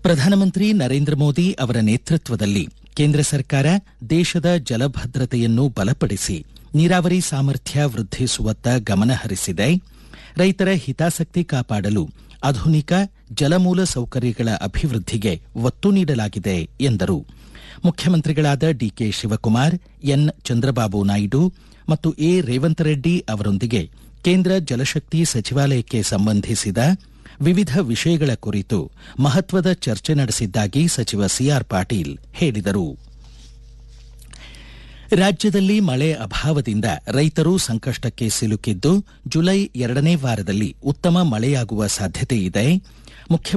ಪ್ರಧಾನಮಂತ್ರಿ ನರೇಂದ್ರ ಮೋದಿ ಅವರ ನೇತೃತ್ವದಲ್ಲಿ ಕೇಂದ್ರ ಸರ್ಕಾರ ದೇಶದ ಜಲಭದ್ರತೆಯನ್ನು ಬಲಪಡಿಸಿ ನೀರಾವರಿ ಸಾಮರ್ಥ್ಯ ವೃದ್ಧಿಸುವತ್ತ ಗಮನ ಹರಿಸಿದೆ ರೈತರ ಹಿತಾಸಕ್ತಿ ಕಾಪಾಡಲು ಆಧುನಿಕ ಜಲಮೂಲ ಸೌಕರ್ಯಗಳ ಅಭಿವೃದ್ಧಿಗೆ ಒತ್ತು ನೀಡಲಾಗಿದೆ ಎಂದರು ಮುಖ್ಯಮಂತ್ರಿಗಳಾದ ಡಿಕೆ ಶಿವಕುಮಾರ್ ಎನ್ ಚಂದ್ರಬಾಬು ನಾಯ್ಡು ಮತ್ತು ಎ ರೇವಂತ್ ರೆಡ್ಡಿ ಅವರೊಂದಿಗೆ ಕೇಂದ್ರ ಜಲಶಕ್ತಿ ಸಚಿವಾಲಯಕ್ಕೆ ಸಂಬಂಧಿಸಿದ ವಿವಿಧ ವಿಷಯಗಳ ಕುರಿತು ಮಹತ್ವದ ಚರ್ಚೆ ನಡೆಸಿದ್ದಾಗಿ ಸಚಿವ ಸಿಆರ್ ಪಾಟೀಲ್ ಹೇಳಿದರು ರಾಜ್ಯದಲ್ಲಿ ಮಳೆ ಅಭಾವದಿಂದ ರೈತರು ಸಂಕಷ್ಟಕ್ಕೆ ಸಿಲುಕಿದ್ದು ಜುಲೈ ಎರಡನೇ ವಾರದಲ್ಲಿ ಉತ್ತಮ ಮಳೆಯಾಗುವ ಸಾಧ್ಯತೆ ಇದೆ ಮುಖ್ಯ